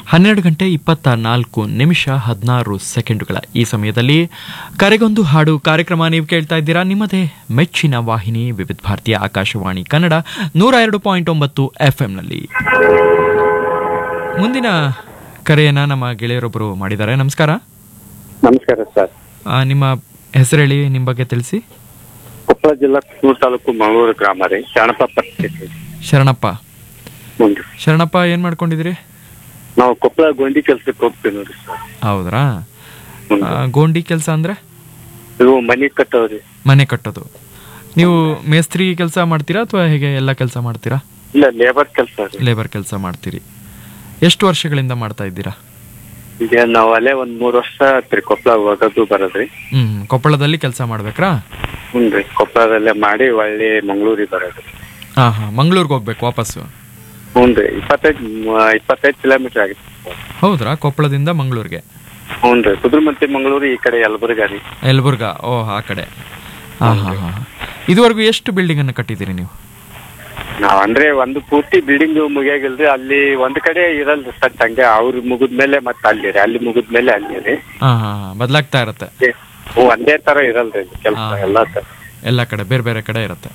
ಹನ್ನೆರಡು ಗಂಟೆ ಇಪ್ಪತ್ತ ನಾಲ್ಕು ನಿಮಿಷ ಹದಿನಾರು ಸೆಕೆಂಡುಗಳ ಈ ಸಮಯದಲ್ಲಿ ಕರೆಗೊಂದು ಹಾಡು ಕಾರ್ಯಕ್ರಮ ನೀವು ಕೇಳ್ತಾ ಇದ್ದೀರಾ ನಿಮ್ಮದೇ ಮೆಚ್ಚಿನ ವಾಹಿನಿ ವಿವಿಧ ಭಾರತೀಯ ಆಕಾಶವಾಣಿ ಕನ್ನಡ ನೂರ ಎರಡು ಪಾಯಿಂಟ್ ಒಂಬತ್ತು ಎಫ್ ನಲ್ಲಿ ಮುಂದಿನ ಕರೆಯನ್ನ ನಮ್ಮ ಗೆಳೆಯರೊಬ್ಬರು ಮಾಡಿದ್ದಾರೆ ನಮಸ್ಕಾರ ನಮಸ್ಕಾರ ಸರ್ ಆ, ನಿಮ್ಮ ಹೆಸರು ಹೇಳಿ ನಿಮ್ಮ ಬಗ್ಗೆ ತಿಳಿಸಿ ಕೊಪ್ಪಳ ಜಿಲ್ಲಾ ಕುನ್ನೂರು ತಾಲೂಕು ಮಂಗಳೂರು ಗ್ರಾಮ ರೀ ಶರಣಪ್ಪ ಪರ್ತಿದ್ವಿ ಶರಣಪ್ಪ ಮುಂದೆ ಶರಣಪ್ಪ ಏನ್ ಮಾಡ್ಕೊಂಡಿದ್ದೀರಿ ನಾವು ಕೊಪ್ಪಳ ಗೊಂಡಿ ಕೆಲ್ಸಕ್ಕೆ ಹೋಗ್ತೀವಿ ನೋಡ್ರಿ ಸರ್ ಹೌದ್ರಾ ಮುಂದೆ. ಆ, ಗೋಂಡಿ ಕೆಲಸ ಅಂದ್ರೆ ಇವು ಮನಿ ಕಟ್ಟವ್ರಿ ಮನೆ ಕಟ್ಟೋದು ನೀವು ಮೇಸ್ತ್ರಿ ಕೆಲಸ ಮಾಡ್ತೀರಾ ಅಥವಾ ಹೇಗೆ ಎಲ್ಲ ಕೆಲಸ ಮಾಡ್ತೀರಾ ಇಲ್ಲ ಲೇಬರ್ ಕೆಲಸ ರೀ ಲೇಬರ್ ಕೆಲಸ ಮಾಡ್ತೀರಿ ಎಷ್ಟು ವರ್ಷಗಳಿಂದ ಮಾಡ್ತಾ ಇದ್ದೀರಾ ಈಗ ನಾವು ಅಲ್ಲೇ ಒಂದ್ ಮೂರ್ ವರ್ಷ ಆತ್ರಿ ಕೊಪ್ಪಳ ಹೋಗೋದು ಬರೋದ್ರಿ ಹ್ಮ್ ಕೊಪ್ಪಳದಲ್ಲಿ ಕೆಲಸ ಮಾಡ್ಬೇಕ್ರಾ ಹುನ್ರಿ ಕೊಪ್ಪಳದಲ್ಲೇ ಮಾಡಿ ಒಳ್ಳೆ ಮಂಗಳೂರಿಗೆ ಬರೋದ್ರಿ ಹಾ ಹಾ ಮಂಗಳೂರಿಗೆ ಹೋಗ್ಬೇಕು ವಾಪಸ್ಸು ಹ್ಞೂನ್ರಿ ಇಪ್ಪತ್ತೈದು ಇಪ್ಪತ್ತೈದು ಕಿಲೋಮೀಟರ್ ಆಗಿತ್ತು ಸರ್ ಹೌದ್ರಾ ಕೊಪ್ಪಳದಿಂದ ಮಂಗಳೂರಿಗೆ ಹ್ಞೂನ್ರಿ ಕುದುರೆಮಂತಿ ಮಂಗಳೂರು ಈ ಕಡೆ ಯಲಬುರ್ಗಾ ರೀ ಯಲಬುರ್ಗಾ ಓ ಆ ಕಡೆ ಹಾ ಹಾ ಹಾ ಇದುವರೆಗೂ ಎಷ್ಟು ಬಿಲ್ಡಿಂಗ್ ಅನ್ನು ಕಟ್ಟಿದ್ದೀರಿ ನೀವು ನಾವ್ ಅಂದ್ರೆ ಒಂದು ಪೂರ್ತಿ ಬಿಲ್ಡಿಂಗ್ ಮುಗಿಯಾಗಿಲ್ರಿ ಅಲ್ಲಿ ಒಂದ್ ಕಡೆ ಇರಲ್ರಿ ಸರ್ ಹಂಗೆ ಅವ್ರು ಮುಗಿದ್ಮೇಲೆ ಮತ್ತೆ ಅಲ್ಲಿ ರೀ ಅಲ್ಲಿ ಮುಗಿದ್ಮೇಲೆ ಅಲ್ಲಿ ರೀ ಹಾ ಹಾ ಹಾ ಬದಲಾಗ್ತಾ ಇರತ್ತೆ ಹ್ಞೂ, ಒಂದೇ ತರ ಇರಲ್ರಿ ಕೆಲಸ ಹಾ. ಎಲ್ಲಾ ತರ ಎಲ್ಲ ಕಡೆ ಬೇರೆ ಬೇರೆ ಕಡೆ ಇರತ್ತೆ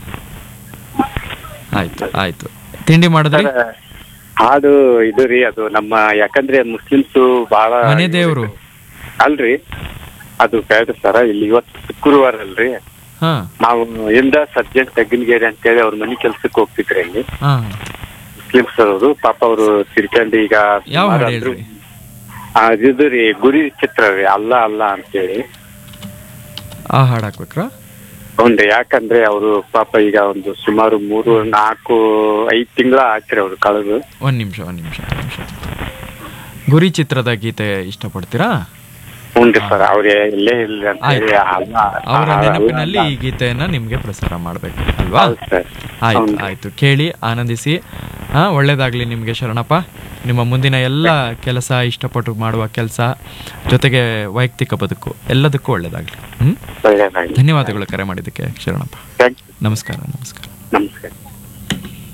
ಆಯ್ತು ಆಯ್ತು ತಿಂಡಿ ಮಾಡಿದ್ರಿ ಸರ್, ಹಾಡು ಇದು ರೀ ಅದು ನಮ್ಮ ಯಾಕಂದ್ರೆ ಮುಸ್ಲಿಮ್ಸ್ ಬಹಳ ಮನೆ ದೇವ್ರು. ಅಲ್ರಿ ಅದು ಬೇಡ ಸರ ಇಲ್ಲಿ ಇವತ್ತು ಶುಕ್ರವಾರ ಅಲ್ರಿ ಹಾ ನಾವು ಇಂದ ಸಜ್ಜನ್ ತೆಗ್ಗಿನಗೇರಿ ಅಂತೇಳಿ ಅವ್ರ ಮನೆ ಕೆಲ್ಸಕ್ಕೆ ಹೋಗ್ತಿದ್ರಿ ಅಲ್ಲಿ ಹಾ ಮುಸ್ಲಿಮ್ಸ್ ಅವರು ಪಾಪ ಅವರು ತಿರ್ಕೊಂಡು ಈಗ ಯಾವ ಸುಮಾರು ಹಾಡು ಅಂದ್ರು- ಹೇಳ್ರಿ ಆ, ಇದು ರೀ ಗುರಿ ಚಿತ್ರ ರೀ ಅಲ್ಲ ಅಲ್ಲ ಅಂತೇಳಿ ಆ ಹಾಡು ಹಾಕ್ಬೇಕ್ರಾ ಹೌನ್ರಿ ಯಾಕಂದ್ರೆ ಅವರು ಪಾಪ ಈಗ ಒಂದು ಸುಮಾರು ಮೂರು ನಾಲ್ಕು ಐದ್ ತಿಂಗಳ ಆಯ್ತ್ರಿ ಅವ್ರು ಕಳೆದು ಒಂದ್ ನಿಮಿಷ ಒಂದ್ ನಿಮಿಷ ಒಂದ್ ನಿಮಿಷ ಗುರಿ ಚಿತ್ರದ ಗೀತೆ ಇಷ್ಟಪಡ್ತೀರಾ ಹ್ಞೂನ್ರಿ ಸರ್ ಅವ್ರೇ ಎಲ್ಲೇ ಇಲ್ಲ ಅಂತ ಹೇಳಿ ಆಯ್ತು. ಅಲ್ಲ ಅವರ ಅಲ್ಲ ನೆನಪಿನಲ್ಲಿ ಈ ಅಂತ. ಗೀತೆಯನ್ನ ನಿಮ್ಗೆ ಪ್ರಸಾರ ಮಾಡ್ಬೇಕು ಅಲ್ವಾ ಹೌದು ಸರ್ ಆಯ್ತು ಹೌದು. ಆಯ್ತು ಕೇಳಿ ಆನಂದಿಸಿ ಹಾ ಒಳ್ಳೇದಾಗ್ಲಿ ನಿಮ್ಗೆ ಶರಣಪ್ಪ ನಿಮ್ಮ ಮುಂದಿನ ಎಲ್ಲ ಕೆಲಸ ಇಷ್ಟಪಟ್ಟು ಮಾಡುವ ಕೆಲಸ ಜೊತೆಗೆ ವೈಯಕ್ತಿಕ ಬದುಕು ಎಲ್ಲದಕ್ಕೂ ಒಳ್ಳೇದಾಗ್ಲಿ ಹ್ಮ್ ಒಳ್ಳೆದಾಗ್ಲಿ. ಧನ್ಯವಾದಗಳು ಕರೆ ಮಾಡಿದ್ದಕ್ಕೆ ಶರಣಪ್ಪ Thank you. ನಮಸ್ಕಾರ ನಮಸ್ಕಾರ ನಮಸ್ಕಾರ